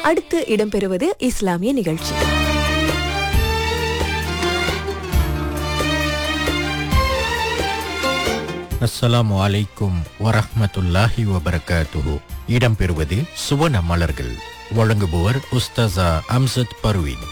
அடுத்து இடம்பெறுவது இஸ்லாமிய நிகழ்ச்சி அஸ்ஸலாமு அலைக்கும் வரஹ்மத்துல்லாஹி வபரகாத்துஹு இடம்பெறுவது சுவன மலர்கள் வழங்குபவர் உஸ்தாசா அம்சத் பர்வீன்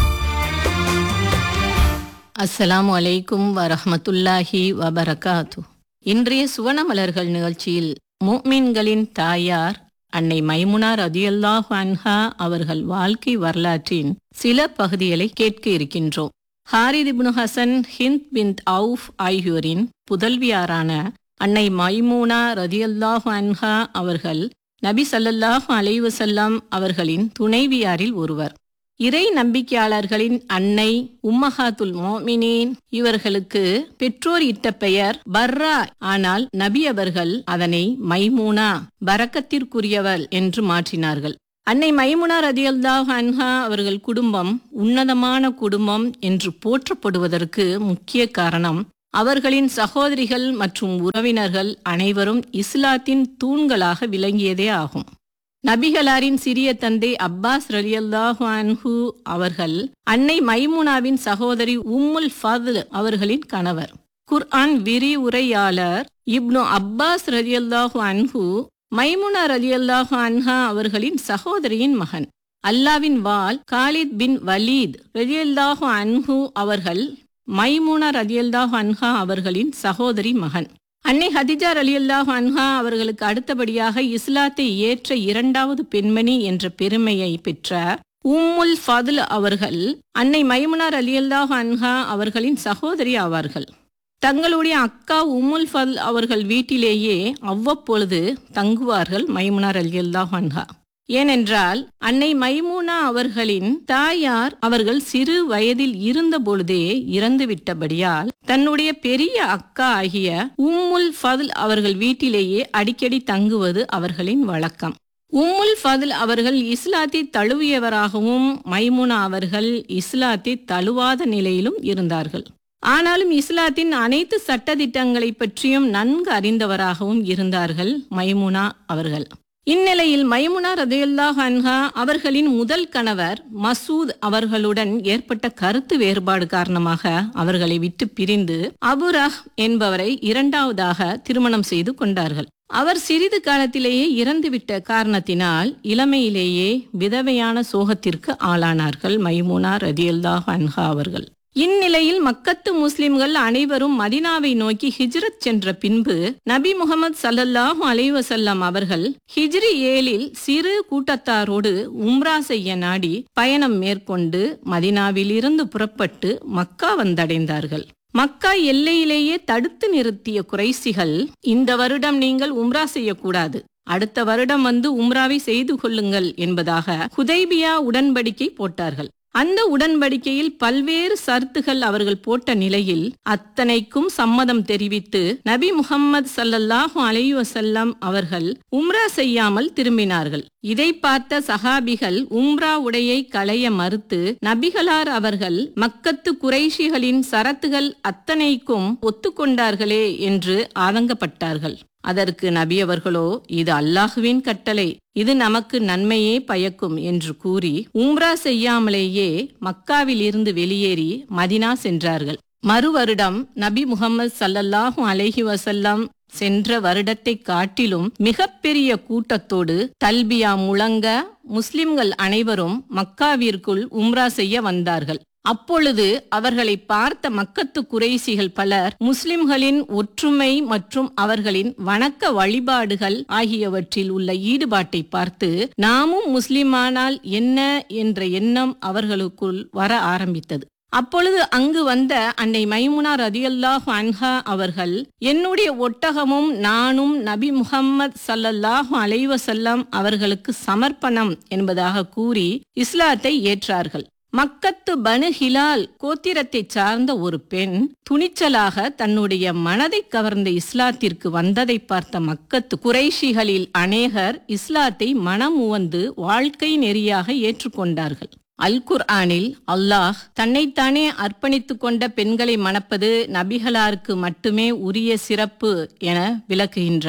அஸ்ஸலாமு அலைக்கும் வரஹ்மத்துல்லாஹி வபரகாத்து இன்றைய சுவனமலர்கள் நிகழ்ச்சியில் முஃமின்களின் தாயார் அன்னை மைமுனா ரதியல்லாஹு அன்ஹா அவர்கள் வாழ்க்கை வரலாற்றின் சில பகுதிகளை கேட்க இருக்கின்றோம் Harith ibn Hasan Hind bin Awf ஆகியோரின் புதல்வியாரான அன்னை மைமூனா ரதியல்லாஹு அன்ஹா அவர்கள் நபி ஸல்லல்லாஹு அலைஹி வஸல்லம் அவர்களின் துணைவியாரில் ஒருவர் இறை நம்பிக்கையாளர்களின் அன்னை உம்மஹாத்துல் மோமினீன் இவர்களுக்கு பெற்றோர் இட்ட பெயர் பர்ரா ஆனால் நபி அவர்கள் அதனை மைமூனா பரக்கத்திற்குரியவள் என்று மாற்றினார்கள் அன்னை மைமுனா ரதியல்லாஹ் அன்ஹா அவர்கள் குடும்பம் உன்னதமான குடும்பம் என்று போற்றப்படுவதற்கு முக்கிய காரணம் அவர்களின் சகோதரிகள் மற்றும் உறவினர்கள் அனைவரும் இஸ்லாத்தின் தூண்களாக விளங்கியதே ஆகும் நபிகளாரின் சிறிய தந்தை அப்பாஸ் ரலியல்லாஹு அன்ஹு அவர்கள் அன்னை மைமுனாவின் சகோதரி உம்முல் ஃபதுல் அவர்களின் கணவர் குர்ஆன் விரிவுரையாளர் இப்னு அப்பாஸ் ரலியல்லாஹு அன்ஹு மைமுனா ரலியல்லாஹு அன்ஹா அவர்களின் சகோதரியின் மகன் அல்லாவின் வால் காலித் பின் வலீத் ரலியல்லாஹு அன்ஹு அவர்கள் மைமுனா ரலியல்லாஹு அன்ஹா அவர்களின் சகோதரி மகன் அன்னை ஹதிஜா ரலியல்லாஹு அன்ஹா அவர்களுக்கு அடுத்தபடியாக இஸ்லாத்தை ஏற்ற இரண்டாவது பெண்மணி என்ற பெருமையை பெற்ற உம்முல் ஃபதுல் அவர்கள் அன்னை மைமுனார் ரலியல்லாஹு அன்ஹா அவர்களின் சகோதரி ஆவார்கள் தங்களுடைய அக்கா உம்முல் ஃபதுல் அவர்கள் வீட்டிலேயே அவ்வப்பொழுது தங்குவார்கள் மைமுனார் ரலியல்லாஹு அன்ஹா ஏனென்றால் அன்னை மைமூனா அவர்களின் தாயார் அவர்கள் சிறு வயதில் இருந்த பொழுதே இறந்துவிட்டபடியால் தன்னுடைய பெரிய அக்கா ஆகிய உம்முல் ஃபதுல் அவர்கள் வீட்டிலேயே அடிக்கடி தங்குவது அவர்களின் வழக்கம் உம்முல் ஃபதுல் அவர்கள் இஸ்லாத்தை தழுவியவராகவும் மைமுனா அவர்கள் இஸ்லாத்தை தழுவாத நிலையிலும் இருந்தார்கள் ஆனாலும் இஸ்லாத்தின் அனைத்து சட்டதிட்டங்களை பற்றியும் நன்கு அறிந்தவராகவும் இருந்தார்கள் மைமுனா அவர்கள் இந்நிலையில் மைமுனா ரதையுல்லாஹ் அன்ஹா அவர்களின் முதல் கணவர் மசூத் அவர்களுடன் ஏற்பட்ட கருத்து வேறுபாடு காரணமாக அவர்களை விட்டு பிரிந்து அபுரஹ் என்பவரை இரண்டாவதாக திருமணம் செய்து கொண்டார்கள் அவர் சிறிது காலத்திலேயே இறந்துவிட்ட காரணத்தினால் இளமையிலேயே விதவையான சோகத்திற்கு ஆளானார்கள் மைமுனா ரதியுல்லாஹ் அன்ஹா அவர்கள் இந்நிலையில் மக்கத்து முஸ்லிம்கள் அனைவரும் மதினாவை நோக்கி ஹிஜ்ரத் சென்ற பின்பு நபி முகமது சல்லல்லாஹு அலைவசல்லம் அவர்கள் ஹிஜ்ரி ஏழில் சிறு கூட்டத்தாரோடு உம்ரா செய்ய நாடி பயணம் மேற்கொண்டு மதினாவிலிருந்து புறப்பட்டு மக்கா வந்தடைந்தார்கள் மக்கா எல்லையிலேயே தடுத்து நிறுத்திய குறைசிகள் இந்த வருடம் நீங்கள் உம்ரா செய்யக்கூடாது அடுத்த வருடம் வந்து உம்ராவை செய்து கொள்ளுங்கள் என்பதாக ஹுதைபியா உடன்படிக்கை போட்டார்கள் அந்த உடன்படிக்கையில் பல்வேறு சர்த்துகள் அவர்கள் போட்ட நிலையில் அத்தனைக்கும் சம்மதம் தெரிவித்து நபி முகம்மது சல்லல்லாஹு அலைஹி வஸல்லம் அவர்கள் உம்ரா செய்யாமல் திரும்பினார்கள் இதை பார்த்த சஹாபிகள் உம்ரா உடையை களைய மறுத்து நபிகளார் அவர்கள் மக்கத்து குறைஷிகளின் சரத்துகள் அத்தனைக்கும் ஒத்துக்கொண்டார்களே என்று ஆதங்கப்பட்டார்கள் அதற்கு நபி அவர்களோ இது அல்லாஹுவின் கட்டளை இது நமக்கு நன்மையே பயக்கும் என்று கூறி உம்ரா செய்யாமலேயே மக்காவில் இருந்து வெளியேறி மதினா சென்றார்கள் மறு வருடம் நபி முகமது சல்லல்லாஹு அலைஹி வசல்லம் சென்ற வருடத்தை காட்டிலும் மிகப்பெரிய கூட்டத்தோடு தல்பியா முழங்க முஸ்லிம்கள் அனைவரும் மக்காவிற்குள் உம்ரா செய்ய வந்தார்கள் அப்பொழுது அவர்களை பார்த்த மக்கத்து குறைசிகள் பலர் முஸ்லிம்களின் ஒற்றுமை மற்றும் அவர்களின் வணக்க வழிபாடுகள் ஆகியவற்றில் உள்ள ஈடுபாட்டை பார்த்து நாமும் முஸ்லிமானால் என்ன என்ற எண்ணம் அவர்களுக்குள் வர ஆரம்பித்தது அப்பொழுது அங்கு வந்த அன்னை மைமுனா ரதியல்லாஹு அன்ஹா அவர்கள் என்னுடைய ஒட்டகமும் நானும் நபி முகம்மது சல்லல்லாஹு அலைவசல்லம் அவர்களுக்கு சமர்ப்பணம் என்பதாக கூறி இஸ்லாத்தை ஏற்றார்கள் மக்கத்து பனு ஹிலால் கோத்திரத்தை சார்ந்த ஒரு பெண் துணிச்சலாக தன்னுடைய மனதை கவர்ந்த இஸ்லாத்திற்கு வந்ததை பார்த்த மக்கத்து குறைஷிகளில் அநேகர் இஸ்லாத்தை மனம் உவந்து வாழ்க்கை நெறியாக ஏற்றுக்கொண்டார்கள் அல் குர்ஆனில் அல்லாஹ் தன்னைத்தானே அர்ப்பணித்துக் கொண்ட பெண்களை மணப்பது நபிகளாருக்கு மட்டுமே உரிய சிறப்பு என விளக்குகின்றான்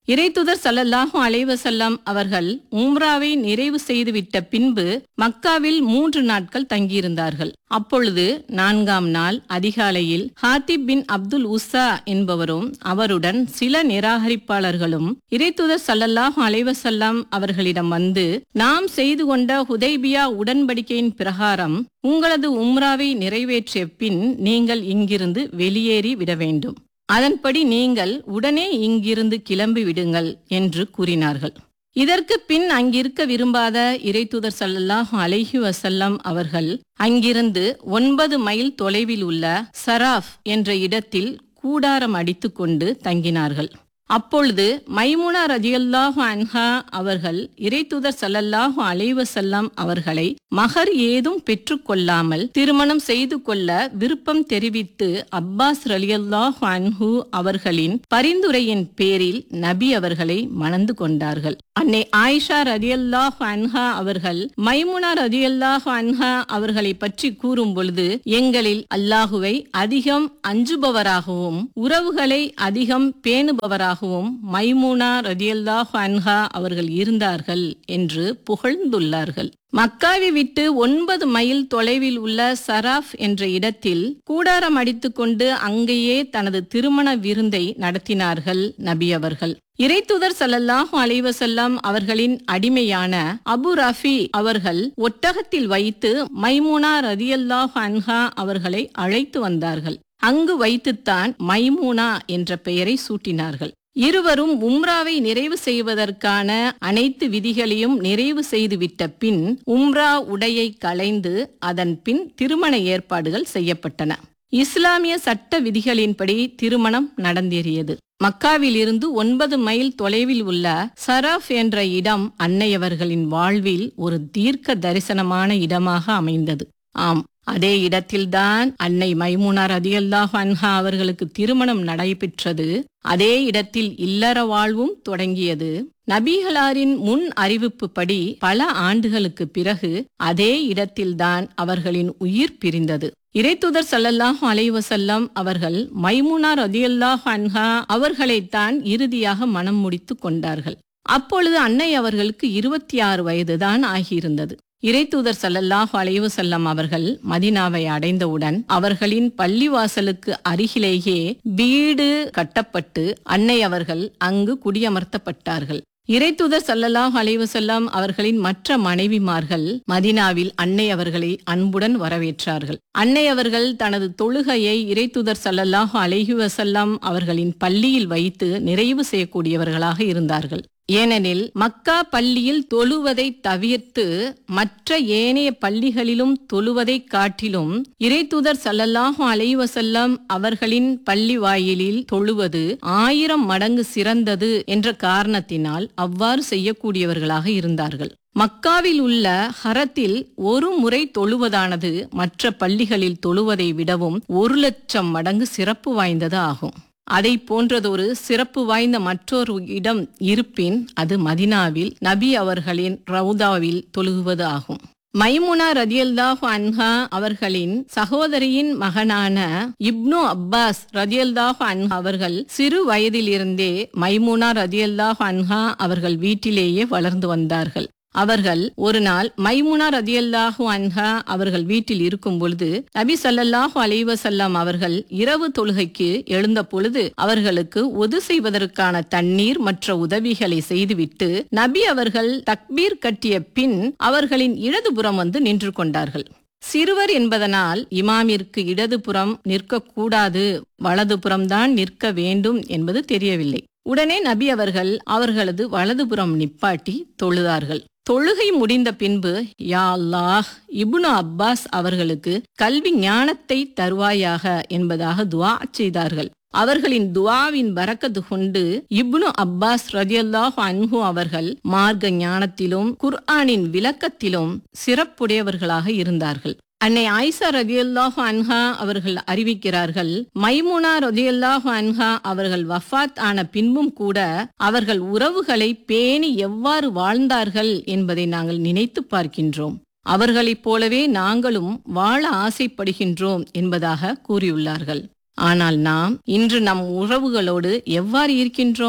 இறைத்துதர் ஸல்லல்லாஹு அலைஹி வஸல்லம் அவர்கள் உம்ராவை நிறைவு செய்துவிட்ட பின்பு மக்காவில் மூன்று நாட்கள் தங்கியிருந்தார்கள் அப்பொழுது நான்காம் நாள் அதிகாலையில் ஹாத்திப் பின் அப்துல் உஸா என்பவரும் அவருடன் சில நிராகரிப்பாளர்களும் இறைத்துதர் ஸல்லல்லாஹு அலைஹி வஸல்லம் அவர்களிடம் வந்து நாம் செய்து கொண்ட ஹுதைபியா உடன்படிக்கையின் பிரகாரம் உங்களது உம்ராவை நிறைவேற்றிய பின் நீங்கள் இங்கிருந்து வெளியேறி விட வேண்டும் அதன்படி நீங்கள் உடனே இங்கிருந்து கிளம்பி விடுங்கள் என்று கூறினார்கள் இதற்கு பின் அங்கிருக்க விரும்பாத இறைத்தூதர் ஸல்லல்லாஹு அலைஹி வஸல்லம் அவர்கள் அங்கிருந்து ஒன்பது மைல் தொலைவில் உள்ள சராஃப் என்ற இடத்தில் கூடாரம் அடித்துக்கொண்டு தங்கினார்கள் அப்பொழுது மைமுனா ரதியல்லாஹு அன்ஹா அவர்கள் இறைத்துதர் ஸல்லல்லாஹு அலைஹி வஸல்லம் அவர்களை மகர் ஏதும் பெற்றுக்கொள்ளாமல் திருமணம் செய்து கொள்ள விருப்பம் தெரிவித்து அப்பாஸ் ரலியல்லாஹு அன்ஹு அவர்களின் பரிந்துரையின் பேரில் நபி அவர்களை மணந்து கொண்டார்கள் அன்னை ஆயிஷா ரதியல்லாஹு அன்ஹா அவர்கள் மைமுனா ரதியல்லாஹு அன்ஹா அவர்களை பற்றி கூறும் பொழுது எங்களில் அல்லாஹுவை அதிகம் அஞ்சுபவராகவும் உறவுகளை அதிகம் பேணுபவராகவும் மைமுனா ரதியல்லாஹு அன்ஹா அவர்கள் இருந்தார்கள் என்று புகழ்ந்துள்ளார்கள் மக்காவை விட்டு ஒன்பது மைல் தொலைவில் உள்ள சராஃப் என்ற இடத்தில் கூடாரம் அடித்துக்கொண்டு அங்கேயே தனது திருமண விருந்தை நடத்தினார்கள் நபி அவர்கள் இறைத்துதர் ஸல்லல்லாஹு அலைஹி வஸல்லம் அவர்களின் அடிமையான அபு ரஃபி அவர்கள் ஒட்டகத்தில் வைத்து மைமுனா ரதியல்லாஹு அன்ஹா அவர்களை அழைத்து வந்தார்கள் அங்கு வைத்துத்தான் மைமுனா என்ற பெயரை சூட்டினார்கள் இருவரும் உம்ராவை நிறைவு செய்வதற்கான அனைத்து விதிகளையும் நிறைவு செய்துவிட்ட பின் உம்ரா உடையை களைந்து அதன் பின் திருமண ஏற்பாடுகள் செய்யப்பட்டன இஸ்லாமிய சட்ட விதிகளின்படி திருமணம் நடந்தேறியது மக்காவில் இருந்து ஒன்பது மைல் தொலைவில் உள்ள சராஃப் என்ற இடம் அன்னையவர்களின் வாழ்வில் ஒரு தீர்க்க தரிசனமான இடமாக அமைந்தது ஆம் அதே இடத்தில்தான் அன்னை மைமுனா ரதியல்லாஹு அன்ஹா அவர்களுக்கு திருமணம் நடைபெற்றது அதே இடத்தில் இல்லற வாழ்வும் தொடங்கியது நபிகளாரின் முன் அறிவிப்புப்படி பல ஆண்டுகளுக்கு பிறகு அதே இடத்தில்தான் அவர்களின் உயிர் பிரிந்தது இறைத்துதர் ஸல்லல்லாஹு அலைஹி வஸல்லம் அவர்கள் மைமுனா ரதியல்லாஹு அன்ஹா அவர்களைத்தான் இறுதியாக மனம் முடித்து கொண்டார்கள் அப்பொழுது அன்னை அவர்களுக்கு இருபத்தி ஆறு வயதுதான் ஆகியிருந்தது இறைத்தூதர் ஸல்லல்லாஹு அலைஹி வஸல்லம் அவர்கள் மதினாவை அடைந்தவுடன் அவர்களின் பள்ளிவாசலுக்கு அருகிலேயே வீடு கட்டப்பட்டு அன்னை அவர்கள் அங்கு குடியமர்த்தப்பட்டார்கள் இறைத்தூதர் ஸல்லல்லாஹு அலைஹி வஸல்லம் அவர்களின் மற்ற மனைவிமார்கள் மதினாவில் அன்னை அவர்களை அன்புடன் வரவேற்றார்கள் அன்னை அவர்கள் தனது தொழுகையை இறைத்தூதர் ஸல்லல்லாஹு அலைஹி வஸல்லம் அவர்களின் பள்ளியில் வைத்து நிறைவு செய்யக்கூடியவர்களாக இருந்தார்கள் ஏனெனில் மக்கா பள்ளியில் தொழுவதை தவிர்த்து மற்ற ஏனைய பள்ளிகளிலும் தொழுவதை காட்டிலும் இறைத்தூதர் ஸல்லல்லாஹு அலைஹி வஸல்லம் அவர்களின் பள்ளி வாயிலில் தொழுவது ஆயிரம் மடங்கு சிறந்தது என்ற காரணத்தினால் அவ்வாறு செய்யக்கூடியவர்களாக இருந்தார்கள் மக்காவில் உள்ள ஹரத்தில் ஒரு முறை தொழுவதானது மற்ற பள்ளிகளில் தொழுவதை விடவும் ஒரு லட்சம் மடங்கு சிறப்பு வாய்ந்தது ஆகும் அதை போன்றதொரு சிறப்பு வாய்ந்த மற்றொரு இடம் இருப்பின் அது மதினாவில் நபி அவர்களின் ரவுதாவில் தொழுகுவது ஆகும் மைமுனா ரதியல்லாஹு அன்ஹா அவர்களின் சகோதரியின் மகனான இப்னு அப்பாஸ் ரதியல்லாஹு அன்ஹா அவர்கள் சிறு வயதிலிருந்தே மைமுனா ரதியல்லாஹு அன்ஹா அவர்கள் வீட்டிலேயே வளர்ந்து வந்தார்கள் அவர்கள் ஒரு நாள் மைமுனா ரதியல்லாஹு அன்ஹா அவர்கள் வீட்டில் இருக்கும் பொழுது நபி ஸல்லல்லாஹு அலைஹி வஸல்லம் அவர்கள் இரவு தொழுகைக்கு எழுந்த பொழுது அவர்களுக்கு ஒது செய்வதற்கான தண்ணீர் மற்ற உதவிகளை செய்துவிட்டு நபி அவர்கள் தக்பீர் கட்டிய பின் அவர்களின் இடதுபுறம் வந்து நின்று கொண்டார்கள் சிறுவர் என்பதனால் இமாமிற்கு இடதுபுறம் நிற்கக்கூடாது வலதுபுறம்தான் நிற்க வேண்டும் என்பது தெரியவில்லை உடனே நபி அவர்கள் அவர்களது வலதுபுறம் நிப்பாட்டி தொழுதார்கள் தொழுகை முடிந்த பின்பு யா அல்லாஹ் இப்னு அப்பாஸ் அவர்களுக்கு கல்வி ஞானத்தை தருவாயாக என்பதாக துவா செய்தார்கள் அவர்களின் துவாவின் பரக்கத்து கொண்டு இப்னு அப்பாஸ் ரதியல்லாஹு அன்ஹு அவர்கள் மார்க்க ஞானத்திலும் குர்ஆனின் விளக்கத்திலும் சிறப்புடையவர்களாக இருந்தார்கள் அன்னை ஆயிஷா ரதியல்லாஹு அன்ஹா அவர்கள் அறிவிக்கிறார்கள் மைமுனா ரதியல்லாஹு அன்ஹா அவர்கள் வஃபாத் ஆன பின்பும் கூட அவர்கள் உறவுகளை பேணி எவ்வாறு வாழ்ந்தார்கள் என்பதை நாங்கள் நினைத்து பார்க்கின்றோம் அவர்களைப் போலவே நாங்களும் வாழ ஆசைப்படுகின்றோம் என்பதாக கூறியுள்ளார்கள் ஆனால் நாம் இன்று நம் உறவுகளோடு எவ்வாறு இருக்கின்றோம்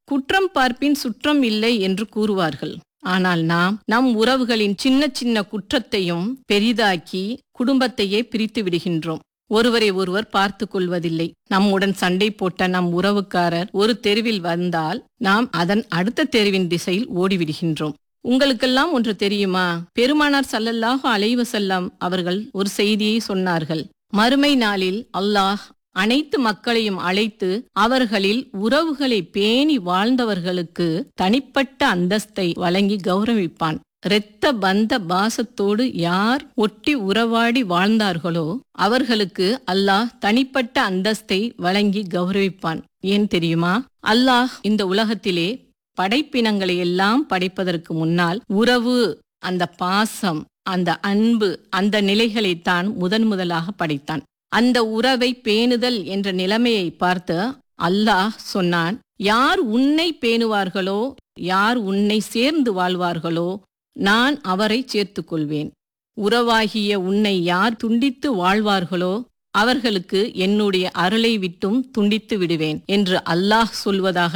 குற்றம் பார்ப்பின் சுற்றம் இல்லை என்று கூறுவார்கள் ஆனால் நாம் நம் உறவுகளின் சின்ன சின்ன குற்றத்தையும் பெரிதாக்கி குடும்பத்தையே பிரித்து விடுகின்றோம் ஒருவரை ஒருவர் பார்த்து கொள்வதில்லை நம்முடன் சண்டை போட்ட நம் உறவுக்காரர் ஒரு தெருவில் வந்தால் நாம் அதன் அடுத்த தெருவின் திசையில் ஓடிவிடுகின்றோம் உங்களுக்கெல்லாம் ஒன்று தெரியுமா பெருமானார் சல்லல்லாஹு அலைவசல்லம் அவர்கள் ஒரு செய்தியை சொன்னார்கள் மறுமை நாளில் அல்லாஹ் அனைத்து மக்களையும் அழைத்து அவர்களில் உறவுகளை பேணி வாழ்ந்தவர்களுக்கு தனிப்பட்ட அந்தஸ்தை வழங்கி கௌரவிப்பான் இரத்த பந்த பாசத்தோடு யார் ஒட்டி உறவாடி வாழ்ந்தார்களோ அவர்களுக்கு அல்லாஹ் தனிப்பட்ட அந்தஸ்தை வழங்கி கௌரவிப்பான் ஏன் தெரியுமா அல்லாஹ் இந்த உலகத்திலே படைப்பினங்களை எல்லாம் படைப்பதற்கு முன்னால் உறவு அந்த பாசம் அந்த அன்பு அந்த நிலைகளைத்தான் முதன் முதலாக படைத்தான் அந்த உறவை பேணுதல் என்ற நிலைமையை பார்த்து அல்லாஹ் சொன்னான் யார் உன்னை பேணுவார்களோ யார் உன்னை சேர்ந்து வாழ்வார்களோ நான் அவரை சேர்த்துக் கொள்வேன் உறவாகிய உன்னை யார் துண்டித்து வாழ்வார்களோ அவர்களுக்கு என்னுடைய அருளை விட்டும் துண்டித்து விடுவேன் என்று அல்லாஹ் சொல்வதாக